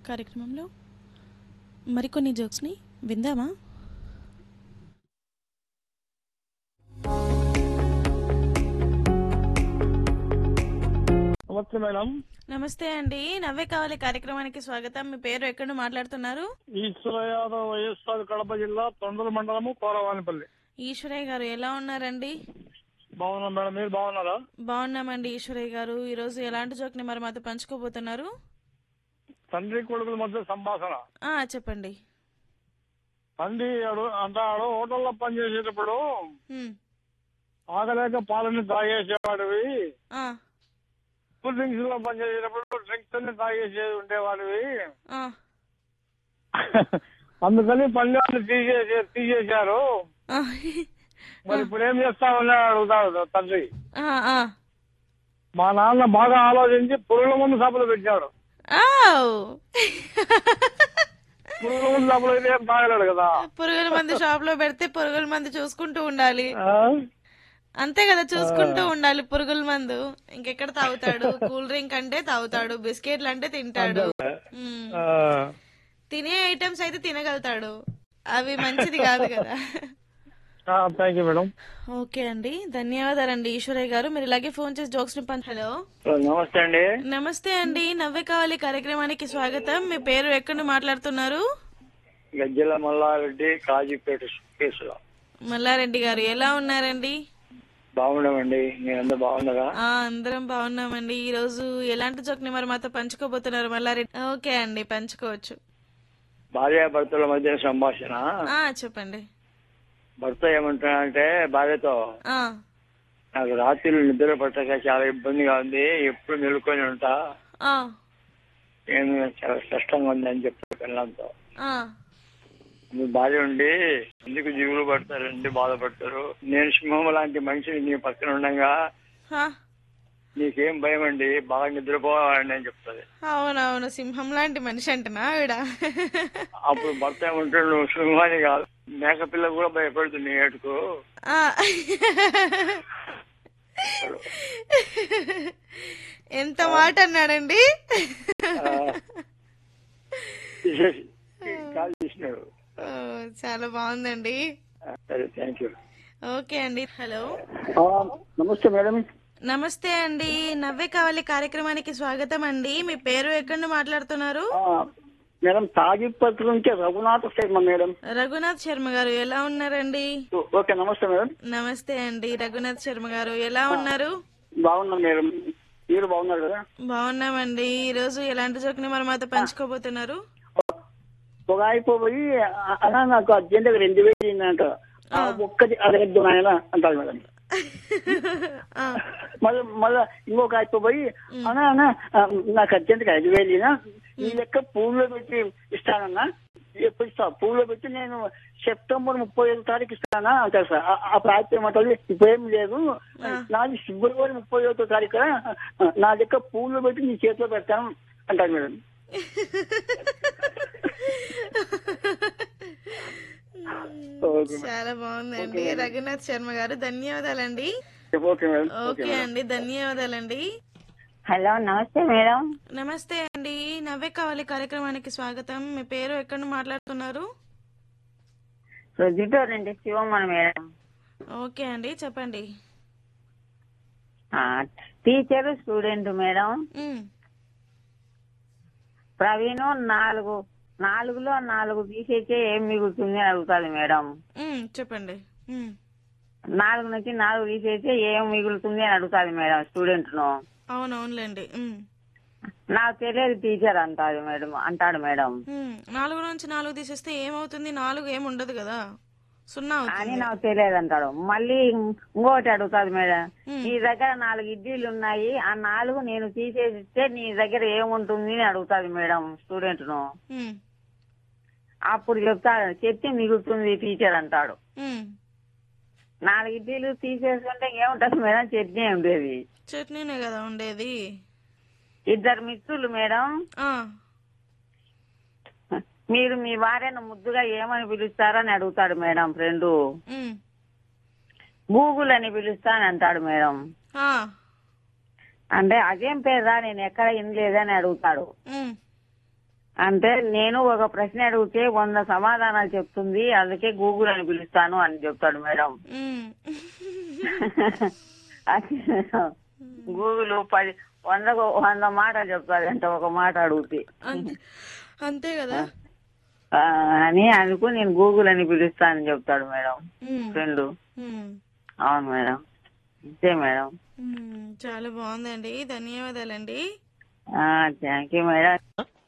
కార్యక్రమంలో మరికొన్ని జోక్స్ని విందామా నమస్తే మేడం నమస్తే అండి నవ్వే కావాలి కార్యక్రమానికి స్వాగతం మీ పేరు ఎక్కడ నుండి మాట్లాడుతున్నారు ఈశ్వర యాదవ్ వైఎస్ఆర్ కడప జిల్లా తొండల మండలము కోరవానిపల్లి ఈశ్వరయ్య గారు ఎలా ఉన్నారండి బాగున్నాం మేడం మీరు బాగున్నారా బాగున్నామండి ఈశ్వరయ్య గారు ఈరోజు ఎలాంటి జోక్ని మరి మాతో పంచుకోబోతున్నారు తండ్రి కొడుకుల మధ్య సంభాషణ ఆ చెప్పండి తండ్రి అడు- అంటాడు హోటల్లో పనిచేసేటప్పుడు హ్మ్. ఆగలేక పాలని తాగేసేవాడివి ఆ, కూల్ డ్రింక్స్ లో పనిచేసేటప్పుడు డ్రింక్స్ అన్ని తాగేసే ఉండేవాడివి ఆ, అందుకని పల్లెలు తీసేసే తీసేశారు ఆ, మరి ఇప్పుడు ఏం చేస్తామని అడుగుతాడు తండ్రి ఆ, ఆ. మా నాన్న బాగా ఆలోచించి పురుగుల ముందు సభలు పెట్టాడు ఆవ్. పురుగుల ముందు సభలు అయితే ఏం తాగలేడు కదా పురుగుల మందు షాప్ లో పెడితే పురుగుల మందు చూసుకుంటూ ఉండాలి ఆ? అంతే కదా చూసుకుంటూ ఉండాలి పురుగుల మందు ఇంకెక్కడ తాగుతాడు కూల్ డ్రింక్ అంటే తాగుతాడు బిస్కెట్లు అంటే తింటాడు మ్మ్. ఆ. తినే ఐటమ్స్ అయితే తినగలుగుతాడు అవి మంచిది కాదు కదా థ్యాంక్ యూ మేడం ఓకే అండి ధన్యవాదాలండి ఈశ్వరయ్య గారు మీరు ఇలాగే ఫోన్ చేసి జోక్స్ ని పంచ హలో నమస్తే అండి నమస్తే అండి నవ్వే కావాలి కార్యక్రమానికి స్వాగతం మీ పేరు ఎక్కడి నుండి మాట్లాడుతున్నారు గజ్జల మల్లారెడ్డి కాజీపేట కేసులో మల్లారెడ్డి గారు ఎలా ఉన్నారండి బాగున్నామండి మీరంతా బాగున్నారా ఆ అందరం బాగున్నామండి ఈ రోజు ఎలాంటి జోక్ని మరి మాతో పంచుకోబోతున్నారు మల్లారెడ్డి ఓకే అండి పంచుకోవచ్చు భార్యాభర్తల మధ్య సంభాషణ ఆ చెప్పండి భర్త ఏమంటున్నాడంటే భార్యతో ఆ నాకు రాత్రిళ్ళు నిద్ర పట్టక చాలా ఇబ్బందిగా ఉంది ఎప్పుడు మెలుకొని ఉంటా ఆ నేను చాలా కష్టంగా ఉంది అని చెప్పాడు పిల్లలతో ఆ మీ భార్య ఉండి ఎందుకు జీవులు పడతారండి బాధపడతారు నేను సింహం లాంటి మనిషిని నీ పక్కన ఉండగా హా, నీకేం భయం అండి బాగా నిద్రపోవాలని అని చెప్తుంది అవునవును సింహం లాంటి మనిషి అంటనా ఆవిడ అప్పుడు భర్త ఏమంటాడు నువ్వు సింహాన్ని కాదు మేకపిల్ల కూడా భయపడుతుంది నీ ఏటుకు ఆ. ఎంత మాట అన్నాడండి ఆ, తీసేసి కాల్ చేసినాడు ఓ, చాలా బాగుందండి ఆ, సరే థ్యాంక్ యూ ఓకే అండి హలో నమస్తే మేడం నమస్తే అండి నవ్వే కావాలి కార్యక్రమానికి స్వాగతం అండి మీ పేరు ఎక్కడి నుండి మాట్లాడుతున్నారు మేడం తాగిపత్రి నుంచి రఘునాథ శర్మ మేడం రఘునాథ్ శర్మ గారు ఎలా ఉన్నారండి ఓకే నమస్తే మేడం నమస్తే అండి రఘునాథ్ శర్మ గారు ఎలా ఉన్నారు బాగున్నాను మేడం మీరు బాగున్నారు కదా బాగున్నామండి ఈ రోజు ఎలాంటి జోక్ని మరి మాతో పంచుకోబోతున్నారు ఒక అయిపోయి అలా నాకు అర్జెంట్ రెండు వేలు అయిందంట ఆ ఒక్కటి అడగద్దు నాయన అంటారు మేడం ఆ, మళ్ళీ మళ్ళా ఇంకొక అయిపోయి అన్నా అన్నా ఆ, నాకు అర్జెంట్ ఐదు వేలు ఇయ్యనా? నీ లెక్క పూల్లో పెట్టి ఇస్తానన్నా ఎప్పుడు ఇస్తా పూల్లో పెట్టి నేను సెప్టెంబర్ ముప్పై ఐదు తారీఖు ఇస్తానా అంటారు సార్ ఆ- అప్పుడు అయితే ఏమంటారు ఇప్పుడు ఏం లేదు నాది ఫిబ్రవరి ముప్పై ఐదో తారీఖు నా లెక్క పూల్లో పెట్టి నీ చేతిలో పెడతాను అంటారు మేడం ఓకే చాలా బాగుందండి రఘునాథ్ శర్మ గారు ధన్యవాదాలండి ఓకే మేడం ఓకే అండి ధన్యవాదాలండి హలో నమస్తే మేడం నమస్తే అండి నవ్వే కావాలి కార్యక్రమానికి స్వాగతం మీ పేరు ఎక్కడి నుండి మాట్లాడుతున్నారు ప్రొద్దుటూరు నుండి శివమ్మని మేడం ఓకే అండి చెప్పండి ఆ, టీచరు స్టూడెంట్ మేడం ఉమ్, ప్రవీణ్ నాలుగు నాలుగులో నాలుగు తీసేస్తే ఏం మిగులుతుంది అని అడుగుతుంది మేడం ఉమ్, చెప్పండి ఉమ్, నాలుగు నుంచి నాలుగు తీసేస్తే ఏం మిగులుతుంది అని అడుగుతుంది మేడం స్టూడెంట్ ను అవునవునులేండి ఉమ్, నాకు తెలియదు టీచర్ అంటాడు మేడం అంటాడు మేడం ఉమ్, నాలుగు నుంచి నాలుగు తీసేస్తే ఏమవుతుంది నాలుగు ఏమి ఉండదు కదా సున్నా అని అవుతుంది నాకు తెలియదు అంటాడు మళ్ళీ ఇంకోటి అడుగుతాది మేడం ఉమ్, నీ దగ్గర నాలుగు ఇడ్లీలు ఉన్నాయి ఆ నాలుగు నేను తీసేసిస్తే నీ దగ్గర ఏముంటుంది అని అడుగుతాది మేడం స్టూడెంట్ ను ఉమ్, అప్పుడు చెప్తాడు చెప్తే మిగులుతుంది టీచర్ అంటాడు ఉమ్. నాలుగు ఇడ్లీలు తీసేసుకుంటే ఏముంటది మేడం చట్నీ ఉండేది చట్నీనే కదా ఉండేది ఇద్దరు మిత్రులు మేడం ఆ, మీరు మీ భార్యను ముద్దుగా ఏమని పిలుస్తారని అడుగుతాడు మేడం ఫ్రెండ్ ఉమ్, గూగుల్ అని పిలుస్తాను అంటాడు మేడం ఆ, అంటే అదేం పేరురా నేను ఎక్కడ వినలేదని అడుగుతాడు ఉమ్, అంటే నేను ఒక ప్రశ్న అడిగితే వంద సమాధానాలు చెప్తుంది అందుకే గూగుల్ అని పిలుస్తాను అని చెప్తాడు మేడం ఉమ్. అది గూగుల్ పది వంద వంద మాటలు చెప్తాది అంటే ఒక మాట అడిగితే అంతే అంతే కదా ఆ, అని అందుకు నేను గూగుల్ అని పిలుస్తానని చెప్తాడు మేడం ఉమ్. ఫ్రెండ్ ఉమ్. అవును మేడం అంతే మేడం ఉమ్. చాలా బాగుందండి ధన్యవాదాలండి థ్యాంక్ యూ మేడం